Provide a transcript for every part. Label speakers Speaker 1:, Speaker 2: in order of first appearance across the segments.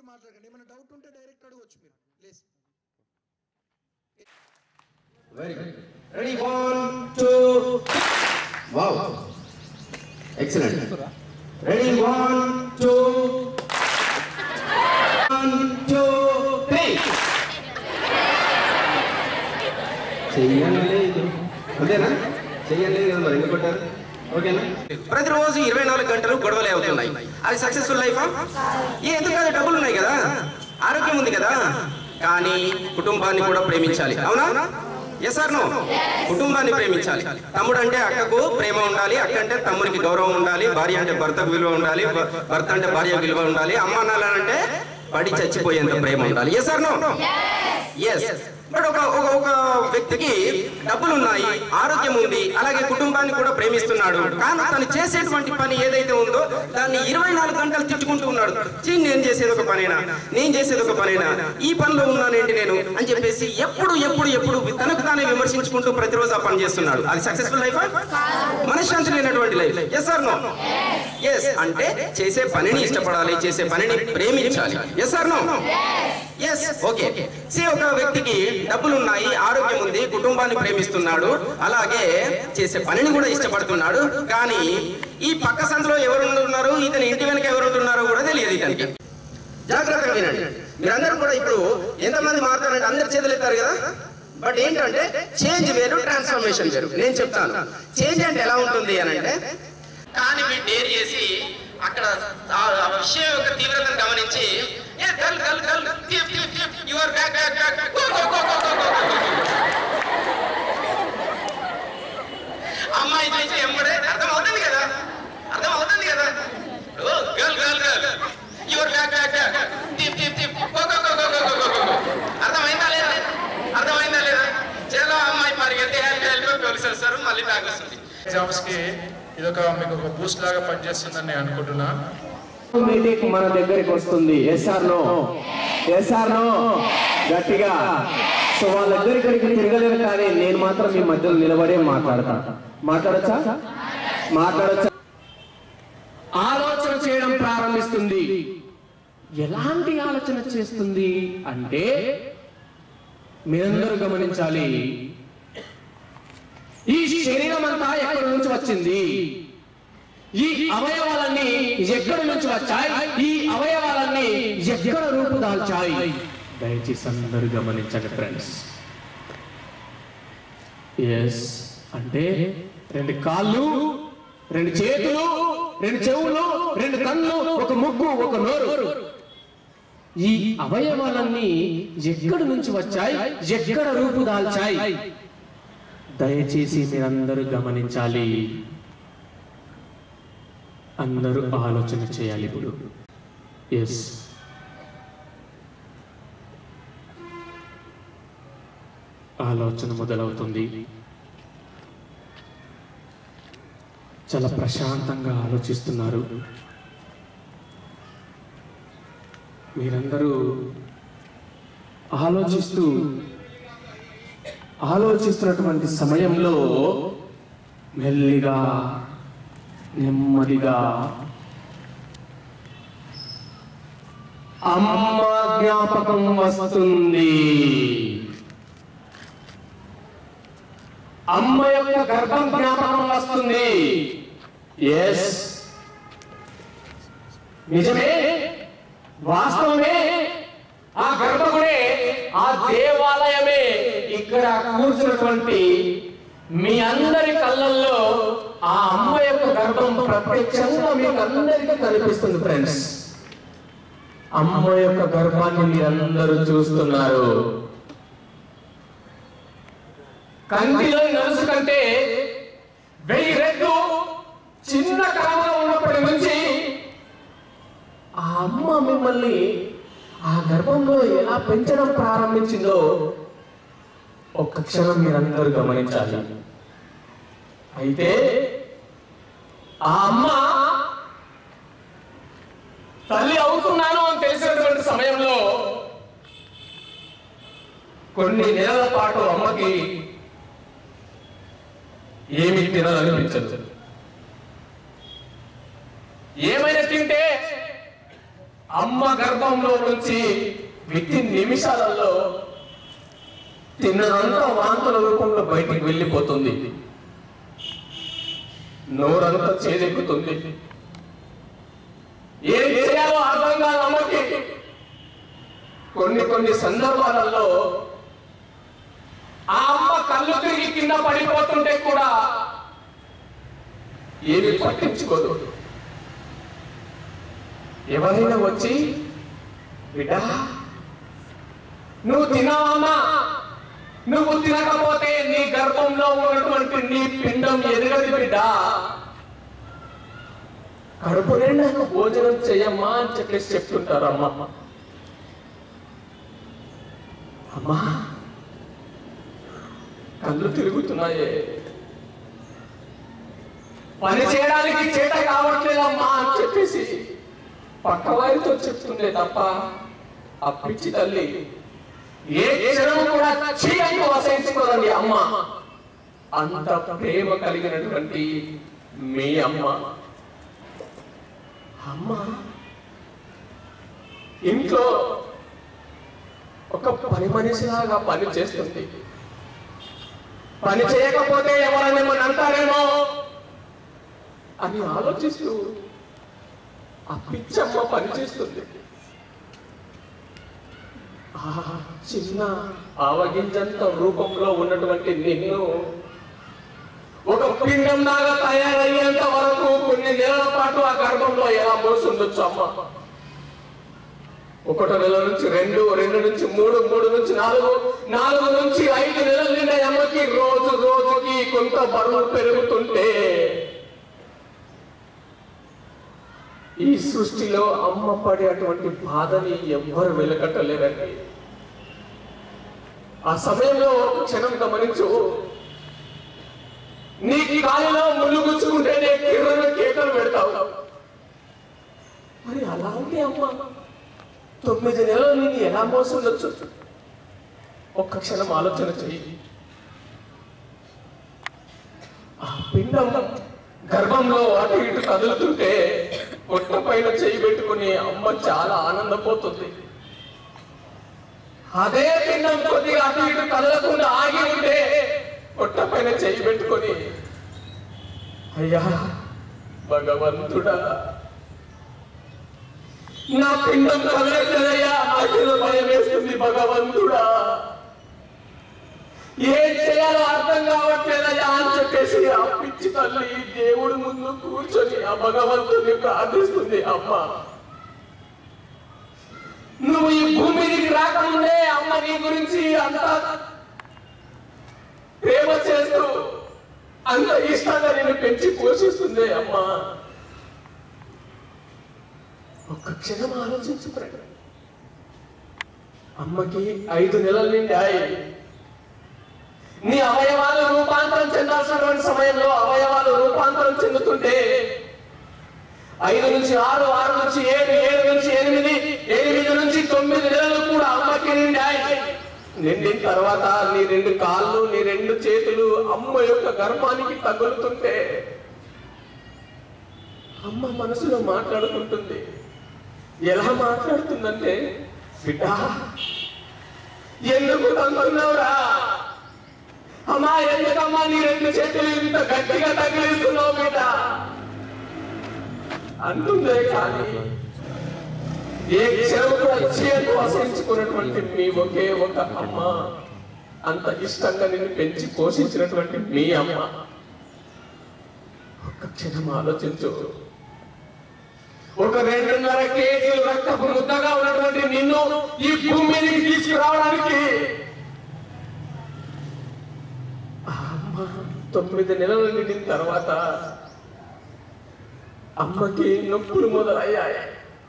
Speaker 1: మీరు మాట్లాడకండి ఏమైనా డౌట్ ఉంటే డైరెక్ట్ అడగవచ్చు మీరు please
Speaker 2: Very good. Ready? One, two. Wow. Excellent. Ready? One, two. One, two, three. చెయ్యలేదు అంతేనా చెయ్యలేదు కదా మరి ఎందుకు కొట్టారు ఓకేనా ప్రతిరోజు ఇరవై నాలుగు గంటలు గొడవలే అవుతున్నాయి అది సక్సెస్ఫుల్ లైఫా ఏ ఎందుకు కాదు డబ్బులు ఉన్నాయి కదా ఆరోగ్యం ఉంది కదా కానీ కుటుంబాన్ని కూడా ప్రేమించాలి అవునా ఎస్ ఆర్ నో కుటుంబాన్ని ప్రేమించాలి తమ్ముడు అంటే అక్కకు ప్రేమ ఉండాలి అక్క అంటే తమ్ముడికి గౌరవం ఉండాలి భార్య అంటే భర్తకు విలువ ఉండాలి భ- భర్త అంటే భార్య విలువ ఉండాలి అమ్మ నాన్న అంటే పడి చచ్చిపోయేంత ప్రేమ ఉండాలి yes or no yes but ఒక ఒక ఒక వ్యక్తికి డబ్బులు ఉన్నాయి ఆరోగ్యం ఉంది అలాగే కుటుంబాన్ని కూడా ప్రేమిస్తున్నాడు కానీ తను చేసేటువంటి పని ఏదైతే ఉందో దాన్ని ఇరవై నాలుగు గంటలు తిట్టుకుంటూ ఉన్నాడు "చీ, నేను చేసేది ఒక పనేనా నేను చేసేది ఒక పనేనా ఈ పనిలో ఉన్నానేంటి నేను అని చెప్పేసి ఎప్పుడు ఎప్పుడు ఎప్పుడు తనకు తానే విమర్శించుకుంటూ ప్రతిరోజు ఆ పని చేస్తున్నాడు అది సక్సెస్ఫుల్ లైఫ్ మనశ్శాంతి లేనటువంటి life yes or no yes అంటే చేసే పనిని ఇష్టపడాలి చేసే పనిని ప్రేమించాలి yes or no yes okay see ఒక వ్యక్తికి డబ్బులు ఉన్నాయి ఆరోగ్యం ఉంది కుటుంబాన్ని ప్రేమిస్తున్నాడు అలాగే చేసే పనిని కూడా ఇష్టపడుతున్నాడు కానీ ఈ పక్క సందులో ఎవరు ఉంటున్నారు ఇతని ఇంటి వెనక ఎవరు ఉంటున్నారో కూడా తెలియదు ఇతనికి జాగ్రత్తగా వినండి మీరందరూ కూడా ఇప్పుడు ఎంతమంది మారుతారంటే అందరు చేతులు ఎత్తారు కదా బట్ ఏంటంటే చేంజ్ వేరు ట్రాన్స్ఫర్మేషన్ వేరు నేను చెప్తాను చేంజ్ అంటే ఎలా ఉంటుంది అని అంటే కానీ మీరు డేర్ చేసి అక్కడ ఆ ఆ విషయం యొక్క తీవ్రతను గమనించి ఏ girl girl girl thief thief thief you are back back back go go go go go go అమ్మాయి చూసి ఎంబడే అర్థం అవుతుంది కదా అర్థం అవుతుంది కదా ఓ girl girl girl you are back back back thief thief thief go go go go go go go go అర్థమైందా లేదా అర్థమైందా లేదా చలో అమ్మాయి పరిగెత్తి హెల్ప్ హెల్ప్ పోలీసు వస్తారు మళ్ళీ బ్యాక్ వస్తుంది
Speaker 3: ఎగ్జామ్స్ కి ఇది ఒక మీకు ఒక బూస్ట్ లాగా పనిచేస్తుందని నేను అనుకుంటున్నా
Speaker 4: మీటింగ్ మన దగ్గరికి వస్తుంది ఎస్ఆర్ నో ఎస్ఆర్ నో గట్టిగా సో వాళ్ళ దగ్గరికి తిరగలేరు కానీ నేను మాత్రం మీ మధ్యలో నిలబడే మాట్లాడతా మాట్లాడచ్చా మాట్లాడచ్చా ఆలోచన చేయడం ప్రారంభిస్తుంది ఎలాంటి ఆలోచన చేస్తుంది అంటే మీరందరూ గమనించాలి ఈ శరీరం అంతా ఎక్కడి నుంచి వచ్చింది ఈ అవయవాలన్నీ ఎక్కడి నుంచి వచ్చాయి ఈ అవయవాలన్నీ ఎక్కడ రూపుదాల్చాయి దయచేసి అందరూ గమనించండి ఫ్రెండ్స్ ఎస్ అంటే రెండు కాళ్ళు రెండు చేతులు రెండు చెవులు రెండు కళ్ళు ఒక ముక్కు ఒక నోరు ఈ అవయవాలన్నీ ఎక్కడి నుంచి వచ్చాయి ఎక్కడ రూపుదాల్చాయి దయచేసి మీరందరూ గమనించాలి అందరూ ఆలోచన చేయాలి ఇప్పుడు ఎస్ ఆలోచన మొదలవుతుంది చాలా ప్రశాంతంగా ఆలోచిస్తున్నారు మీరందరూ ఆలోచిస్తూ ఆలోచిస్తున్నటువంటి సమయంలో మెల్లిగా నెమ్మదిగా అమ్మ జ్ఞాపకం వస్తుంది అమ్మ యొక్క గర్భం జ్ఞాపకం వస్తుంది ఎస్ నిజమే వాస్తవమే ఆ గర్భగుడే ఆ దేవాలయమే ఇక్కడ కూర్చున్నటువంటి మీ అందరి కళ్ళల్లో ఆ అమ్మ యొక్క గర్భం ప్రత్యక్షంగా మీకు అందరికీ కనిపిస్తుంది ఫ్రెండ్స్ అమ్మ యొక్క గర్భాన్ని మీరందరూ చూస్తున్నారు కంటిలో నలుసు కంటే వెయ్యి రెట్లు చిన్న కాలంలో ఉన్నప్పటి నుంచి ఆ అమ్మ మిమ్మల్ని ఆ గర్భంలో ఎలా పెంచడం ప్రారంభించిందో ఒక్క క్షణం మీరందరూ గమనించాలి అయితే ఆ అమ్మ తల్లి అవుతున్నాను అని తెలిసినటువంటి సమయంలో కొన్ని నెలల పాటు అమ్మకి ఏమి తినాలనిపించదు ఏమైనా తింటే అమ్మ గర్భంలో నుంచి విత్ నిమిషాలలో తిన్నదంతా వాంతుల రూపంలో బయటికి వెళ్ళిపోతుంది నోరంతా చేదెక్కుతుంది ఏం చేయాలో అర్థం కాదు అమ్మకి కొన్ని కొన్ని సందర్భాలలో ఆ అమ్మ కళ్ళు తిరిగి కింద పడిపోతుంటే కూడా ఏమి పట్టించుకోదు ఎవరైనా వచ్చి బిడ్డ నువ్వు తినావమ్మా నువ్వు తినకపోతే నీ గర్భంలో ఉన్నటువంటి నీ పిండం ఎదగది బిడ్డ కడుపు నిండా భోజనం చెయ్యమ్మా అని చెప్పేసి చెప్తుంటారు అమ్మ అమ్మా కళ్ళు తిరుగుతున్నాయే పని చేయడానికి చేత కావట్లేదమ్మా అని చెప్పేసి పక్క వారితో చెప్తుండే తప్ప ఆ పిచ్చి తల్లి ఏ క్షణం కూడా చీకటి వసయించుకోదండి అమ్మ అంత ప్రేమ కలిగినటువంటి మీ అమ్మ అమ్మ ఇంట్లో ఒక పని మనిషిలాగా పని చేస్తుంది పని చేయకపోతే ఎవరైనా ఏమని అంటారేమో అని ఆలోచిస్తూ ఆ పిచ్చమ్మ పని చేస్తుంది ఆ చిన్న ఆవగింజంత రూపంలో ఉన్నటువంటి నిన్ను ఒక పిండం లాగా తయారయ్యేంత వరకు కొన్ని నెలల పాటు ఆ గర్భంలో ఎలా మోసుండొచ్చు అమ్మ ఒకటో నెల నుంచి రెండు రెండు నుంచి మూడు మూడు నుంచి నాలుగు నాలుగు నుంచి ఐదు నెలల నిండా అమ్మకి రోజు రోజుకి కొంత బరువు పెరుగుతుంటే ఈ సృష్టిలో అమ్మ పడేటువంటి బాధని ఎవ్వరు వెలకట్టలేరండి ఆ సమయంలో ఒక క్షణం గమనించు నీ కాలిలో ముళ్ళు గుచ్చుకుంటేనే కిర్రను కేకలు పెడతావు మరి అలాంటి అమ్మ తొమ్మిది నెలలు నేను ఎలా మోసుండొచ్చు ఒక్క క్షణం ఆలోచన చెయ్యి ఆ పిండం గర్భంలో అటు ఇటు కదులుతుంటే పొట్ట పైన చేయి పెట్టుకుని అమ్మ చాలా ఆనందపోతుంది అదే పిండం కొద్దిగా అటు ఇటు కదలకుండా ఆగి ఉంటే పొట్ట పైన చేయి పెట్టుకొని అయ్యా భగవంతుడా నా పిండం కదలట్లేదయ్యా నాకేదో భయం వేస్తుంది భగవంతుడా ఏం చేయాలో అర్థం కావట్లేదయ్యా అని చెప్పేసి ఆ పిచ్చి తల్లి దేవుడి ముందు కూర్చొని ఆ భగవంతుని ప్రార్థిస్తుంది అమ్మ నువ్వు ఈ భూమి మీదకి రాకముందే అమ్మ నీ గురించి అంత ప్రేమ చేస్తూ అంత ఇష్టంగా నేను పెంచి పోషిస్తుంది అమ్మ ఒక్క క్షణం ఆలోచించు ప్రేమ. అమ్మకి ఐదు నెలల నుండి ఆయి నీ అవయవాలు రూపాంతరం చెందాల్సినటువంటి సమయంలో అవయవాలు రూపాంతరం చెందుతుంటే ఐదు నుంచి ఆరు ఆరు నుంచి ఏడు ఏడు నుంచి ఎనిమిది ఎనిమిది నుంచి తొమ్మిది నెలలు కూడా అమ్మకి నిండాయి నిండిన తర్వాత నీ రెండు కాళ్ళు నీ రెండు చేతులు అమ్మ యొక్క గర్భానికి తగులుతుంటే అమ్మ మనసులో మాట్లాడుకుంటుంది ఎలా మాట్లాడుతుందంటే బిడ్డ ఎందుకు తంతున్నావురా అమ్మా ఎందుకమ్మా నీ రెండు చేతులు ఇంత గట్టిగా తగిలిస్తున్నావు బిడ్డ అంటుందే కానీ ఏ క్షణం కూడా చేతులు వసించుకున్నటువంటి మీ ఒకే ఒక అమ్మ అంత ఇష్టంగా నిన్ను పెంచి పోషించినటువంటి మీ అమ్మ ఒక్క క్షణం ఆలోచించు ఒక రెండున్నర కేజీలు రక్తపు ముద్దగా ఉన్నటువంటి నిన్ను ఈ భూమి మీదకి తీసుకురావడానికి ఆ అమ్మ తొమ్మిది నెలలు నిండిన తర్వాత అమ్మకి నొప్పులు మొదలయ్యాయి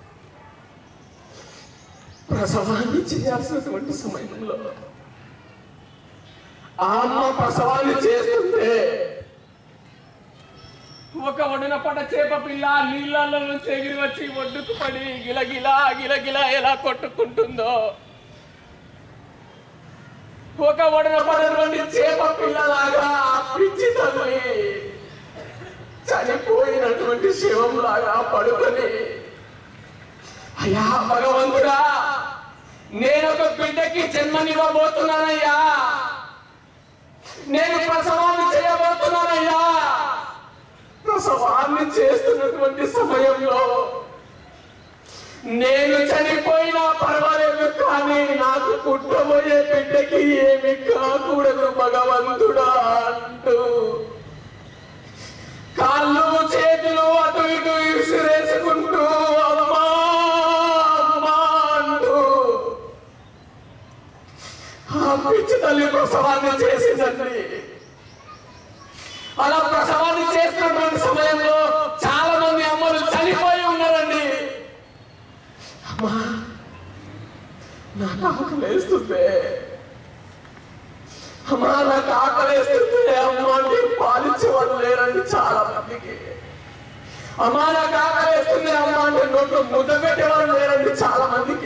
Speaker 4: ప్రసవాన్ని చేయాల్సినటువంటి సమయంలో ఆ అమ్మ ప్రసవాన్ని చేస్తుంటే
Speaker 5: ఒక ఒడిన పడ్డ చేప పిల్ల నీళ్ళల్లో నుంచి ఎగిరి వచ్చి ఒడ్డుకు పడి గిలగిలా గిలగిలా ఎలా కొట్టుకుంటుందో
Speaker 4: ఒక ఒడిన పడినటువంటి చేప పిల్లలాగా ఆ పిచ్చి తల్లి చనిపోయినటువంటి శివం లాగా పడుకొని
Speaker 5: అయ్యా భగవంతుడా నేను ఒక బిడ్డకి జన్మనివ్వబోతున్నానయ్యా నేను ప్రసవాన్ని చేయబోతున్నానయ్యా ప్రసవాన్ని చేస్తున్నటువంటి సమయంలో నేను చనిపోయినా పర్వాలేదు కానీ నాకు పుట్టబోయే బిడ్డకి ఏమి కాకూడదు భగవంతుడా అంటూ కాళ్ళు చేతులు అటు ఇటు విసిరేసుకుంటూ అమ్మా అమ్మా అంటూ ఆ పిచ్చి తల్లి ప్రసవాన్ని చేసిందండి అలా ప్రసవాన్ని చేస్తున్నటువంటి సమయంలో చాలా మంది అమ్మలు చనిపోయి ఉన్నారండి అమ్మా నాకు ఆకలేస్తుంది అమ్మా నాకు ఆకలేస్తుంది అమ్మా నీకు పాలించే వాళ్ళు లేరండి చాలా మందికి అమ్మా నాకు ఆకలేస్తుంది అమ్మా అంటే నోట్లో ముద్ద పెట్టేవాళ్ళు లేరండి చాలా మందికి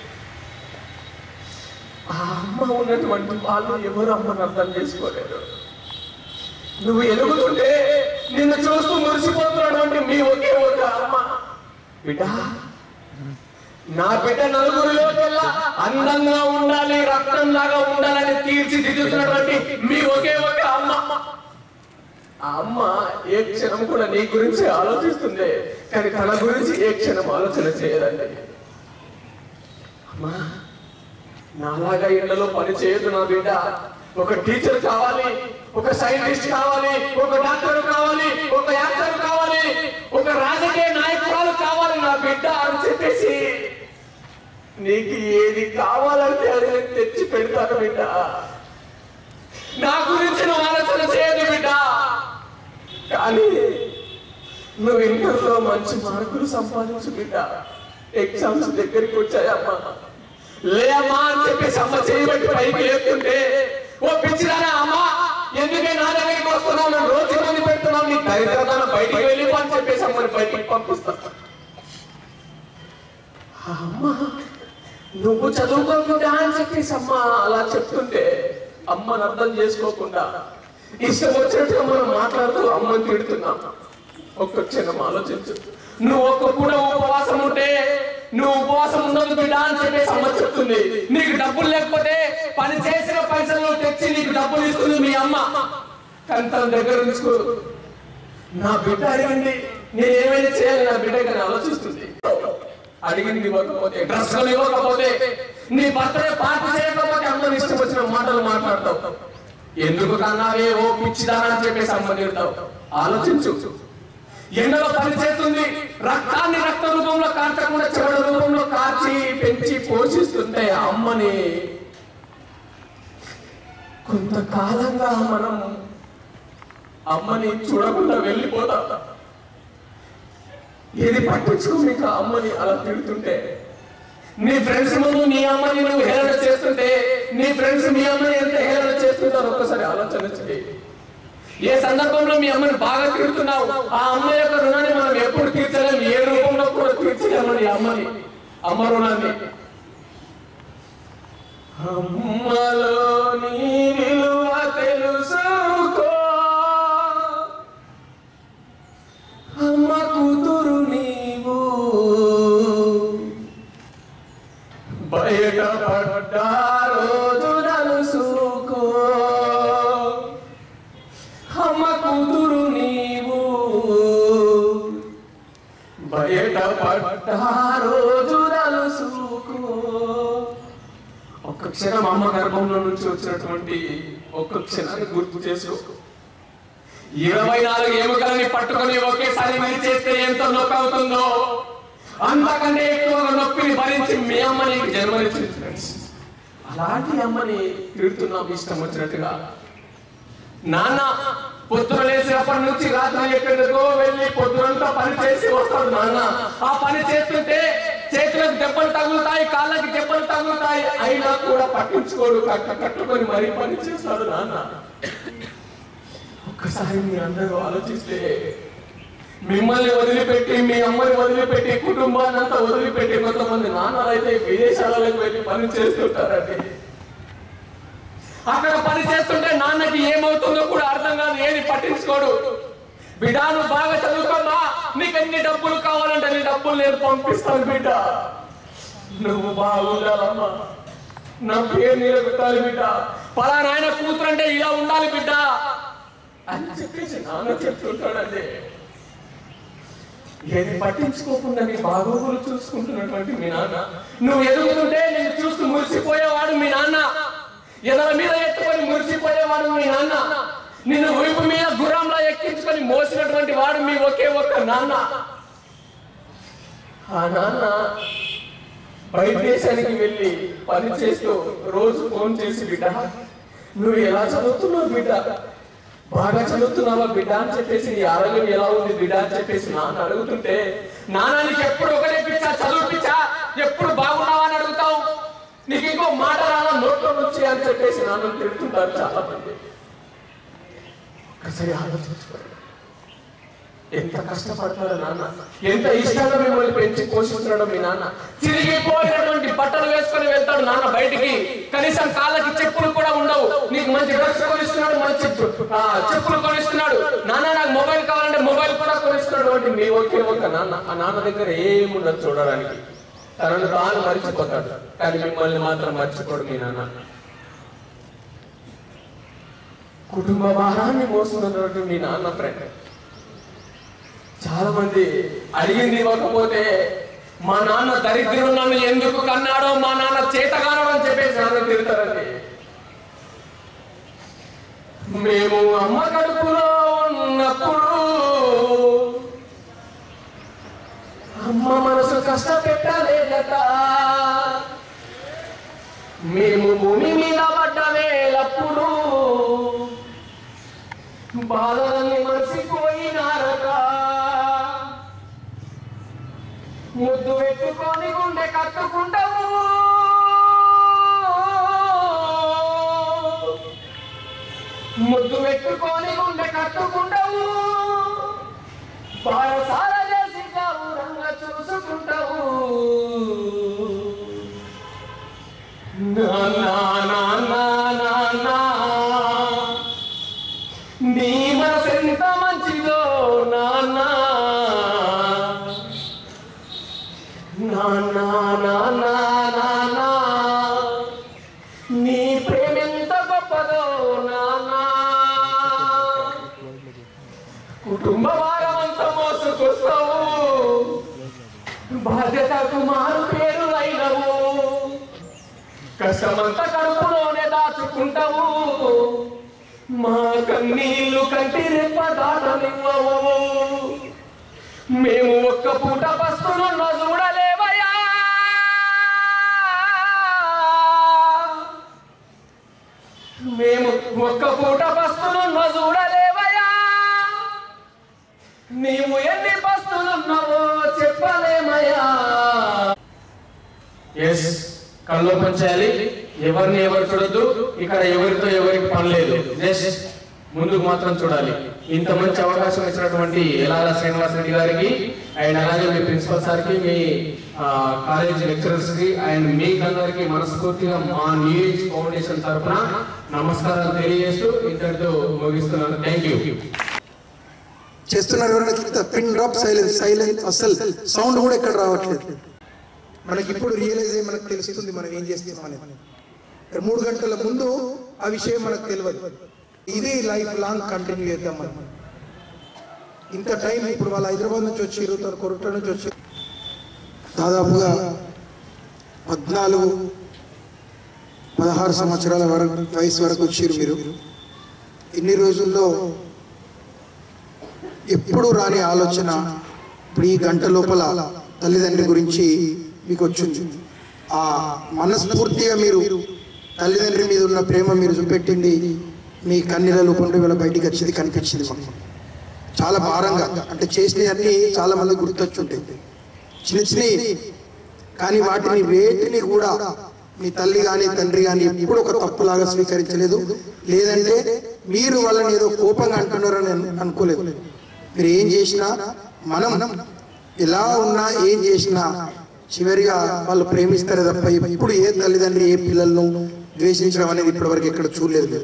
Speaker 5: ఆ అమ్మ ఉన్నటువంటి వాళ్ళు ఎవరు అమ్మని అర్థం చేసుకోలేరు నువ్వు ఎదుగుతుంటే నిన్ను చూస్తూ మురిసిపోతున్నటువంటి మీ ఒకే ఒక అమ్మ బిడ్డ నా బిడ్డ నలుగురిలోకెల్లా అందంగా ఉండాలి రక్తం లాగా ఉండాలని తీర్చిదిద్దుతున్నటువంటి మీ ఒకే ఒక అమ్మ ఆ అమ్మ ఏ క్షణం కూడా నీ గురించి ఆలోచిస్తుంది కానీ తన గురించి ఏ క్షణం ఆలోచన చేయదండి అమ్మా నాలాగా ఇళ్లలో పని చేయదు నా బిడ్డ ఒక టీచర్ కావాలి ఒక సైంటిస్ట్ కావాలి ఒక డాక్టర్ కావాలి ఒక యాక్టర్ కావాలి ఒక రాజకీయ నాయకురాలు కావాలి నా బిడ్డ అని చెప్పేసి నీకు ఏది కావాలంటే అది నేను తెచ్చి పెడతాను బిడ్డ నా గురించి నువ్వు ఆలోచన చేయదు బిడ్డ కానీ నువ్వు ఇంటర్లో మంచి మార్కులు సంపాదించు బిడ్డ ఎగ్జామ్స్ దగ్గరికి వచ్చాయమ్మా లే అమ్మా అని చెప్పేసి అమ్మ చేయబట్టి పైకి లేపుతుంటే ఓ పిచ్చిదానా అమ్మా ఎందుకే నా దగ్గరికి వస్తున్నావు నన్ను రోజు ఇబ్బంది పెడుతున్నావు నీ దరిద్రతను బయటికి వెళ్ళి అని చెప్పేసి అమ్మని బయటికి పంపిస్తా అమ్మ నువ్వు చదువుకోకుండా అని చెప్పేసి అమ్మ అలా చెప్తుంటే అమ్మని అర్థం చేసుకోకుండా ఇష్టం వచ్చినట్టుగా మనం మాట్లాడుతూ అమ్మని తిడుతున్నాం ఒక్క క్షణం ఆలోచించు నువ్వు ఒక్క పూట ఉపవాసం ఉంటే నువ్వు ఉపవాసం ఉండదు బిడ్డ అని చెప్పేసి అమ్మ చెప్తుంది నీకు డబ్బులు లేకపోతే పని చేసిన పైసలు తెచ్చి నీకు డబ్బులు ఇస్తుంది మీ అమ్మ కానీ తన దగ్గర ఉంచుకో నా బిడ్డ అడిగింది నేను ఏమైనా చేయాలి నా బిడ్డ కానీ ఆలోచిస్తుంది అడిగింది ఇవ్వకపోతే డ్రెస్ ఇవ్వకపోతే నీ బర్త్డే పార్టీ చేయకపోతే అమ్మని ఇష్టం వచ్చిన మాటలు మాట్లాడతావు ఎందుకు కన్నావే ఓ పిచ్చిదానా అని చెప్పేసి అమ్మ తిడతావు ఆలోచించు ఎండలో పని చేస్తుంది రక్తాన్ని రక్త రూపంలో కార్చకుండా చెడు రూపంలో కార్చి పెంచి పోషిస్తుంటే ఆ అమ్మని కొంతకాలంగా మనం అమ్మని చూడకుండా వెళ్ళిపోతాం ఇది పట్టించుకో మీకు ఆ అమ్మని అలా తిడుతుంటే నీ ఫ్రెండ్స్ ముందు నీ అమ్మని నువ్వు హేళన చేస్తుంటే నీ ఫ్రెండ్స్ మీ అమ్మని ఎంత హేళన చేస్తుంటారో ఒక్కసారి ఆలోచన చేయి ఏ సందర్భంలో మీ అమ్మని బాగా తిడుతున్నావు ఆ అమ్మ యొక్క రుణాన్ని మనం ఎప్పుడు తీర్చలేం ఏ రూపంలో కూడా తీర్చలేమని అమ్మని అమ్మ రుణాన్ని అమ్మలో నీ విలువ తెలుసుకో అమ్మ కూతురు నీవు బయట పడ్డా రోజు నలుసుకో అమ్మ కూతురు నీవు బయట పడ్డా రోజు నలుసుకో ఒక్క క్షణం అమ్మ గర్భంలో నుంచి వచ్చినటువంటి ఒక్క క్షణాన్ని గుర్తు చేసుకో ఇరవై నాలుగు ఎముకలని పట్టుకొని ఒకేసారి మీరు చేస్తే ఎంత నొప్పి అవుతుందో అంతకంటే ఎక్కువ నొప్పిని భరించి మీ అమ్మ నీకు జన్మనిచ్చింది ఫ్రెండ్స్ అలాంటి అమ్మని తిడుతున్నాం ఇష్టం వచ్చినట్టుగా నాన్న పొద్దున లేచినప్పటి నుంచి రాత్రి ఎక్కడికో వెళ్ళి పొద్దునంతా పని చేసి వస్తాడు నాన్న ఆ పని చేస్తుంటే చేతులకు దెబ్బలు తగులుతాయి కాళ్ళకి దెబ్బలు తగులుతాయి అయినా కూడా పట్టించుకోడు కట్ట కట్టుకొని మరీ పని చేస్తాడు నాన్న ఒక్కసారి మీ అందరూ ఆలోచిస్తే మిమ్మల్ని వదిలిపెట్టి మీ అమ్మని వదిలిపెట్టి కుటుంబాన్ని అంతా వదిలిపెట్టి కొంతమంది నాన్నలు అయితే విదేశాలకు వెళ్ళి పని చేస్తుంటారండి అక్కడ పని చేస్తుంటే నాన్నకి ఏమవుతుందో కూడా అర్థం కాదు ఏది పట్టించుకోడు బిడ్డ నువ్వు బాగా చదువుకోమా నీకు ఎన్ని డబ్బులు కావాలంటే అన్ని డబ్బులు నేను పంపిస్తాను బిడ్డ నువ్వు బాగుండాలమ్మా నా పేరు నిలబెట్టాలి బిడ్డ పలానా ఆయన కూతురు అంటే ఇలా ఉండాలి బిడ్డ అని చెప్పేసి నాన్న చెప్తుంటాడండి ఏది పట్టించుకోకుండా నీ బాగోగులు చూసుకుంటున్నటువంటి మీ నాన్న నువ్వు ఎదుగుతుంటే నేను చూస్తూ మురిసిపోయేవాడు మీ నాన్న ఎదల మీద ఎత్తుకొని మురిసిపోయేవాడు మీ నాన్న నిన్ను వైపు మీద గుర్రంలా ఎక్కించుకొని మోసినటువంటి వాడు మీ ఒకే ఒక్క నాన్న ఆ నాన్న బయట దేశానికి వెళ్ళి పని చేస్తూ రోజు ఫోన్ చేసి బిడ్డ నువ్వు ఎలా చదువుతున్నావు బిడ్డ బాగా చదువుతున్నావా బిడ్డ అని చెప్పేసి నీ ఆరోగ్యం ఎలా ఉంది బిడ్డ అని చెప్పేసి నాన్న అడుగుతుంటే నాన్న నీకు ఎప్పుడు ఒకటే పిచ్చా చదువు పిచ్చా ఎప్పుడు బాగున్నావా అని అడుగుతావు నీకు ఇంకో మాట రాదా నోట్లో నుంచి అని చెప్పేసి నాన్న తిడుతుంటారు చాలా మంది ఒకసారి ఆలోచించుకోండి ఎంత కష్టపడతాడు నాన్న ఎంత ఇష్టంగా మిమ్మల్ని పెంచి పోషిస్తున్నాడు మీ నాన్న చిరిగిపోయినటువంటి బట్టలు వేసుకొని వెళ్తాడు నాన్న బయటికి కనీసం కాళ్ళకి చెప్పులు కూడా ఉండవు నీకు మంచి డ్రెస్ కొనిస్తున్నాడు మంచి ఆ, చెప్పులు కొనిస్తున్నాడు నాన్న నాకు మొబైల్ కావాలంటే మొబైల్ కూడా కొనిస్తున్నాడు అంటే మీ ఒకే ఒక నాన్న ఆ నాన్న దగ్గర ఏముండదు చూడడానికి తనను తాను మర్చిపోతాడు కానీ మిమ్మల్ని మాత్రం మర్చిపోడు మీ నాన్న కుటుంబ భారాన్ని మోస్తున్నటువంటి మీ నాన్న ఫ్రెండ్ చాలా మంది అడిగింది ఇవ్వకపోతే మా నాన్న దరిద్రుడు నన్ను ఎందుకు కన్నాడో మా నాన్న చేతగానో అని చెప్పేసి నాన్న తిడతారండి మేము అమ్మ కడుపులో ఉన్నప్పుడు అమ్మ మనసు కష్టపెట్టలేదట మేము భూమి మీద పడ్డ వేలప్పుడు బాధల్ని మర్చిపోయినారట ముద్దు పెట్టుకొని గుండె కట్టుకుంటాము ముద్దు పెట్టుకొని గుండె కట్టుకుంటాము బారసాల చేసి గౌరంగా చూసుకుంటావు నాన్నా నాన్నా నాన్నా నీ మనసు ఎంత మంచిదో నాన్న నాన్న నాన్న నాన్న నీ ప్రేమ ఎంత గొప్పదో నాన్న కుటుంబ భారం అంతా మోసుకొస్తావు బాధ్యతకు మారు పేరు అయినవు కష్టమంతా కడుపులోనే దాచుకుంటావు మా కన్నీళ్లు కంటి రెప్ప దాటనివ్వవు మేము ఒక్క పూట బస్తునున్న చూడలేవయ్యా మేము ఒక్క పూట బస్తునున్న చూడలేవయ్యా నీవు ఎన్ని బస్తులున్నావో చెప్పలేమయ్యా ఎస్ కళ్ళు పంచాలి ఎవరిని ఎవరు చూడొద్దు ఇక్కడ ఎవరితో ఎవరికి పని లేదు జస్ట్ ముందుకు మాత్రం చూడాలి ఇంత మంచి అవకాశం ఇచ్చినటువంటి ఎలాల శ్రీనివాస్ రెడ్డి గారికి అండ్ అలాగే మీ ప్రిన్సిపల్ సార్కి మీ కాలేజ్ లెక్చరర్స్ కి అండ్ మీకందరికి మనస్ఫూర్తిగా మా న్యూజ్ ఫౌండేషన్ తరఫున నమస్కారాలు తెలియజేస్తూ ఇంతటితో ముగిస్తున్నాను థ్యాంక్ యూ
Speaker 1: చేస్తున్నారు ఎవరైనా కింద పిన్ డ్రాప్ సైలెన్స్ సైలెంట్ అసలు సౌండ్ కూడా ఎక్కడ రావట్లేదు మనకి ఇప్పుడు రియలైజ్ అయ్యి మనకు తెలుస్తుంది మనం ఏం చేస్తున్నాం అనేది మూడు గంటల ముందు ఆ విషయం మనకు తెలియదు ఇది లైఫ్ లాంగ్ కంటిన్యూ చేద్దాం మనం ఇంత టైం ఇప్పుడు వాళ్ళు హైదరాబాద్ నుంచి వచ్చారు తన కొరట నుంచి వచ్చారు దాదాపుగా పద్నాలుగు పదహారు సంవత్సరాల వరకు వయసు వరకు వచ్చారు మీరు ఇన్ని రోజుల్లో ఎప్పుడు రాని ఆలోచన ఇప్పుడు ఈ గంట లోపల తల్లిదండ్రి గురించి మీకు వచ్చింది ఆ మనస్ఫూర్తిగా మీరు తల్లిదండ్రి మీద ఉన్న ప్రేమ మీరు చూపెట్టింది మీ కన్నీళ్ళ రూపంలో వీళ్ళ బయటికి వచ్చేది కనిపించింది మాకు చాలా భారంగా అంటే చేసినవన్నీ చాలా మంది గుర్తొచ్చుంటాయి చిన్న చిన్నవి కానీ వాటిని వేటిని కూడా మీ తల్లి కానీ తండ్రి కానీ ఎప్పుడు ఒక తప్పులాగా స్వీకరించలేదు లేదంటే మీరు వాళ్ళని ఏదో కోపంగా అంటున్నారని అను- అనుకోలేదు మీరు ఏం చేసినా మనం ఎలా ఉన్నా ఏం చేసినా చివరిగా వాళ్ళు ప్రేమిస్తారు తప్ప ఎప్పుడు ఏ తల్లిదండ్రి ఏ పిల్లలను ద్వేషించడం అనేది ఇప్పటివరకు ఎక్కడ చూడలేదు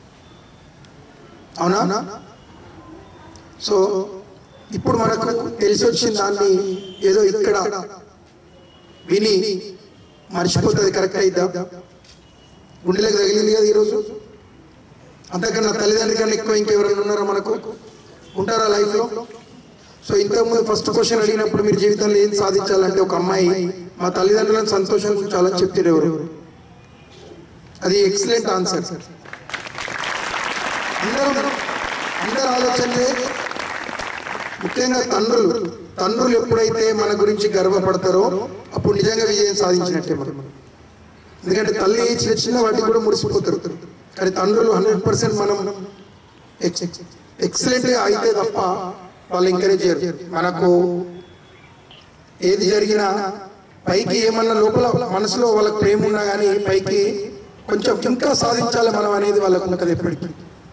Speaker 1: అవునా సో ఇప్పుడు మనకు తెలిసి వచ్చిన దాన్ని ఏదో ఇక్కడ విని మర్చిపోతుంది కరెక్ట్ అయిద్దా గుండెలకు తగిలింది కదా ఈరోజు అంతకన్నా తల్లిదండ్రుల కన్నా ఎక్కువ ఇంకెవరైనా ఉన్నారా మనకు ఉంటారా లైఫ్లో సో ఇంతకుముందు ఫస్ట్ క్వశ్చన్ అడిగినప్పుడు మీరు జీవితంలో ఏం సాధించాలంటే ఒక అమ్మాయి మా తల్లిదండ్రులను సంతోషం ఉంచాలని చెప్తారు ఎవరు అది ఎక్సలెంట్ ఆన్సర్ అందరూ అందరు ఆలోచనలే ముఖ్యంగా తండ్రులు తండ్రులు ఎప్పుడైతే మన గురించి గర్వపడతారో అప్పుడు నిజంగా విజయం సాధించినట్టే మనం ఎందుకంటే తల్లి చిన్న చిన్న వాటికి కూడా మురిసిపోతారు కానీ తండ్రులు హండ్రెడ్ పర్సెంట్ మనం ఎక్సలెంట్గా అయితే తప్ప వాళ్ళు ఎంకరేజ్ చేయరు మనకు ఏది జరిగినా పైకి ఏమన్నా లోపల మనసులో వాళ్ళకి ప్రేమ ఉన్నా కానీ పైకి కొంచెం ఇంకా సాధించాలి మనం అనేది వాళ్ళకు ఉంటుంది ఎప్పటికీ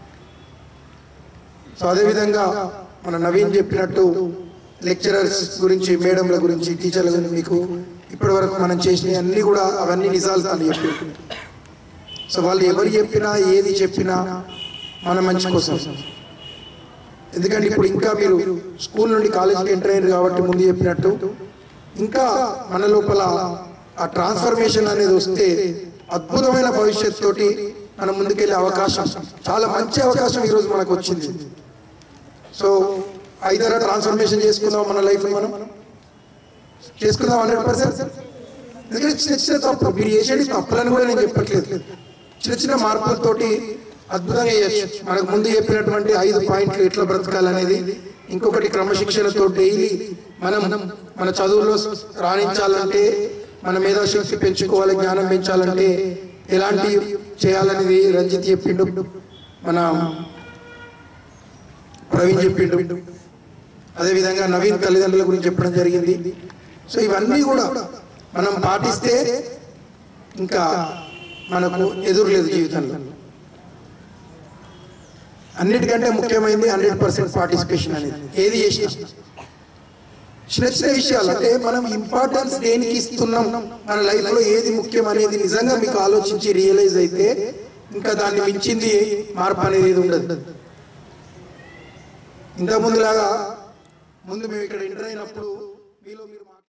Speaker 1: సో అదేవిధంగా మన నవీన్ చెప్పినట్టు లెక్చరర్స్ గురించి మేడంల గురించి టీచర్ల గురించి మీకు ఇప్పటి వరకు మనం చేసినవి అన్నీ కూడా అవన్నీ నిజాలు తను చెప్పి సో వాళ్ళు ఎవరు చెప్పినా ఏది చెప్పినా మన మంచి కోసం ఎందుకంటే ఇప్పుడు ఇంకా మీరు స్కూల్ నుండి కాలేజీకి ఎంటర్ అయ్యారు కాబట్టి ముందు చెప్పినట్టు ఇంకా మన లోపల ఆ ట్రాన్స్ఫర్మేషన్ అనేది వస్తే అద్భుతమైన భవిష్యత్ తోటి మనం ముందుకెళ్ళే అవకాశం చాలా మంచి అవకాశం ఈరోజు మనకు వచ్చింది సో ఐదర ట్రాన్స్ఫర్మేషన్ చేసుకుందాం మన లైఫ్ మనం చేసుకుందాం హండ్రెడ్ పర్సెంట్ ఎందుకంటే చిన్న చిన్న తప్పు మీరు చేసేది తప్పులని కూడా నేను చెప్పట్లేదు చిన్న చిన్న మార్పులతోటి అద్భుతంగా చేయొచ్చు మనకు ముందు చెప్పినటువంటి ఐదు పాయింట్లు ఎట్లా బ్రతకాలనేది ఇంకొకటి క్రమశిక్షణతో డైలీ మనం మన చదువులో రాణించాలంటే మన మేధాశక్తి పెంచుకోవాలి జ్ఞానం పెంచాలంటే ఎలాంటి చేయాలనేది రంజిత్ చెప్పిండు మన ప్రవీణ్ చెప్పిండు అదేవిధంగా నవీన్ తల్లిదండ్రుల గురించి చెప్పడం జరిగింది సో ఇవన్నీ కూడా మనం పాటిస్తే ఇంకా మనకు ఎదురు లేదు జీవితంలో అన్నిటికంటే ముఖ్యమైనది హండ్రెడ్ పర్సెంట్ పార్టిసిపేషన్ అనేది ఏది చేసినా చిన్న చిన్న విషయాలు అంటే మనం ఇంపార్టెన్స్ దేనికి ఇస్తున్నాం మన లైఫ్ లో ఏది ముఖ్యం అనేది నిజంగా మీకు ఆలోచించి రియలైజ్ అయితే ఇంకా దాన్ని మించింది మార్పు అనేది ఏది ఉండదు ఇంతకుముందులాగా ముందు మేము ఇక్కడ ఎంటర్ అయినప్పుడు మీలో మీరు మాట్లాడు-